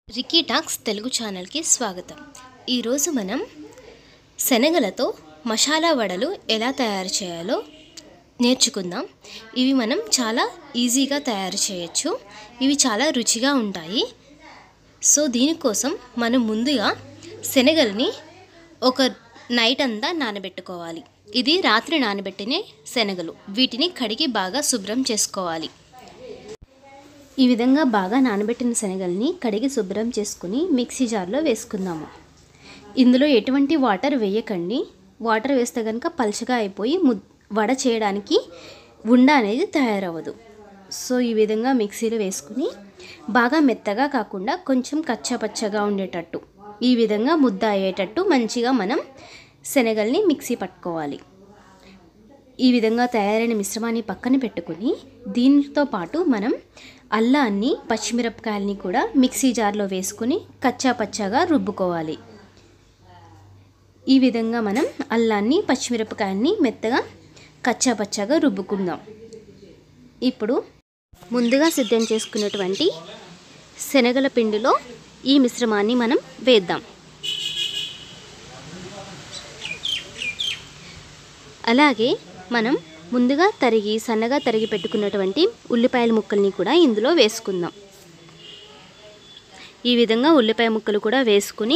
Ricky talks Telugu ఛానల్కి స్వాగతం ఈరోజు మనం శనగలతో మసాలా వడలు ఎలా తయారు చేయాలో నేర్చుకుందాం ఇవి మనం చాలా ఈజీగా తయారు చేయొచ్చు ఇవి చాలా రుచిగా ఉంటాయి సో దీనికోసం మనం ముందుగా శనగల్ని ఒక నైట్ అంతా నానబెట్టుకోవాలి ఇది రాత్రి నానబెట్టిన శనగలు వీటిని కడిగి బాగా శుభ్రం చేసుకోవాలి ఈ విధంగా బాగా నానబెట్టిన శనగల్ని కడిగి శుభ్రం చేసుకుని మిక్సీ జార్లో వేసుకుందాము ఇందులో ఎటువంటి వాటర్ వేయకండి వాటర్ వేస్తే కనుక పలుచగా అయిపోయి ము వడ చేయడానికి ఉండ అనేది తయారవ్వదు సో ఈ విధంగా మిక్సీలో వేసుకుని బాగా మెత్తగా కాకుండా కొంచెం కచ్చాపచ్చగా ఉండేటట్టు ఈ విధంగా ముద్ద అయ్యేటట్టు మంచిగా మనం శనగల్ని మిక్సీ పట్టుకోవాలి ఈ విధంగా తయారైన మిశ్రమాన్ని పక్కన పెట్టుకుని దీనితో పాటు మనం అల్లాన్ని పచ్చిమిరపకాయలని కూడా మిక్సీ జార్లో వేసుకుని కచ్చా పచ్చాగా రుబ్బుకోవాలి ఈ విధంగా మనం అల్లాన్ని పచ్చిమిరపకాయని మెత్తగా కచ్చా పచ్చాగా రుబ్బుకుందాం ఇప్పుడు ముందుగా సిద్ధం చేసుకున్నటువంటి శనగల పిండిలో ఈ మిశ్రమాన్ని మనం వేద్దాం అలాగే మనం ముందుగా తరిగి సన్నగా తరిగి పెట్టుకున్నటువంటి ఉల్లిపాయల ముక్కల్ని కూడా ఇందులో వేసుకుందాం ఈ విధంగా ఉల్లిపాయ ముక్కలు కూడా వేసుకుని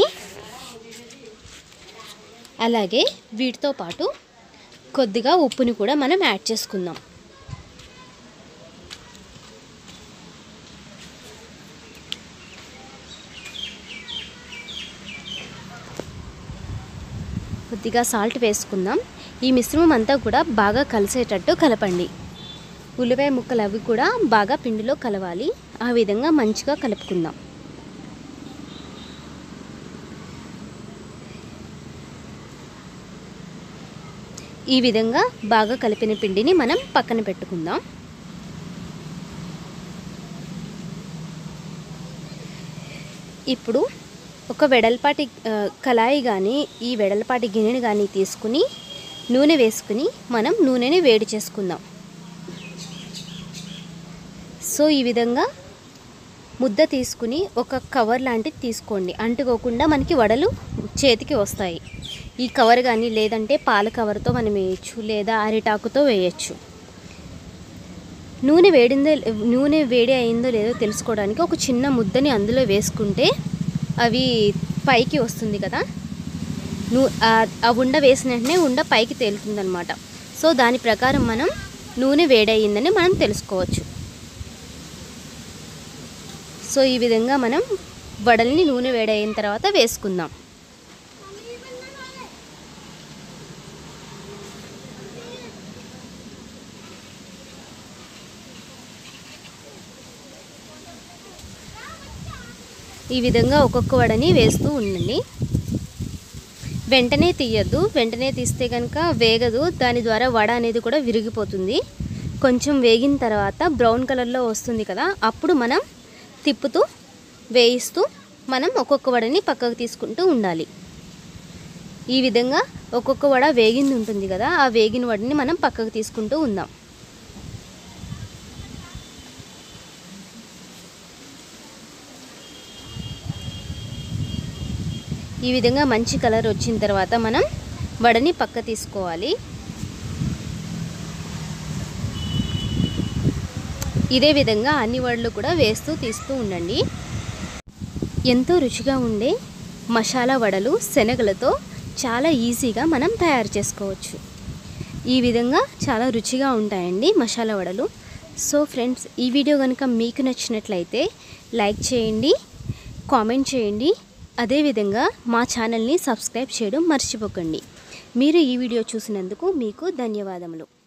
అలాగే వీటితో పాటు కొద్దిగా ఉప్పుని కూడా మనం యాడ్ చేసుకుందాం కొద్దిగా సాల్ట్ వేసుకుందాం ఈ మిశ్రమం అంతా కూడా బాగా కలిసేటట్టు కలపండి ఉల్లిపాయ ముక్కలు అవి కూడా బాగా పిండిలో కలవాలి ఆ విధంగా మంచిగా కలుపుకుందాం ఈ విధంగా బాగా కలిపిన పిండిని మనం పక్కన పెట్టుకుందాం ఇప్పుడు ఒక వెడల్పాటి ఆ, కళాయి కానీ ఈ వెడల్పాటి గిన్నెని కానీ తీసుకుని నూనె వేసుకుని మనం నూనెని వేడి చేసుకుందాం సో ఈ విధంగా ముద్ద తీసుకుని ఒక కవర్ లాంటిది తీసుకోండి అంటుకోకుండా మనకి వడలు చేతికి వస్తాయి ఈ కవర్ కానీ లేదంటే పాల కవర్తో మనం వేయచ్చు లేదా అరిటాకుతో వేయచ్చు నూనె వేడిందో నూనె వేడి అయిందో లేదో తెలుసుకోవడానికి ఒక చిన్న ముద్దని అందులో వేసుకుంటే అవి పైకి వస్తుంది కదా నూ ఆ- ఆ ఉండ వేసిన వెంటనే ఉండ పైకి తేలుతుందనమాట సో దాని ప్రకారం మనం నూనె వేడయిందని మనం తెలుసుకోవచ్చు సో ఈ విధంగా మనం వడల్ని నూనె వేడయిన తర్వాత వేసుకుందాం ఈ విధంగా ఒక్కొక్క వడని వేస్తూ ఉండండి వెంటనే తీయద్దు వెంటనే తీస్తే కనుక వేగదు దాని ద్వారా వడ అనేది కూడా విరిగిపోతుంది కొంచెం వేగిన తర్వాత బ్రౌన్ కలర్లో వస్తుంది కదా అప్పుడు మనం తిప్పుతూ వేయిస్తూ మనం ఒక్కొక్క వడని పక్కకు తీసుకుంటూ ఉండాలి ఈ విధంగా ఒక్కొక్క వడ వేగింది ఉంటుంది కదా ఆ వేగిన వడని మనం పక్కకు తీసుకుంటూ ఉందాం ఈ విధంగా మంచి కలర్ వచ్చిన తర్వాత మనం వడని పక్క తీసుకోవాలి ఇదే విధంగా అన్ని వడలు కూడా వేస్తూ తీస్తూ ఉండండి ఎంతో రుచిగా ఉండే మసాలా వడలు శనగలతో చాలా ఈజీగా మనం తయారు చేసుకోవచ్చు ఈ విధంగా చాలా రుచిగా ఉంటాయండి మసాలా వడలు సో ఫ్రెండ్స్ ఈ వీడియో కనుక మీకు నచ్చినట్లయితే లైక్ చేయండి కామెంట్ చేయండి అదేవిధంగా మా ఛానల్ని సబ్స్క్రైబ్ చేయడం మర్చిపోకండి మీరు ఈ వీడియో చూసినందుకు మీకు ధన్యవాదములు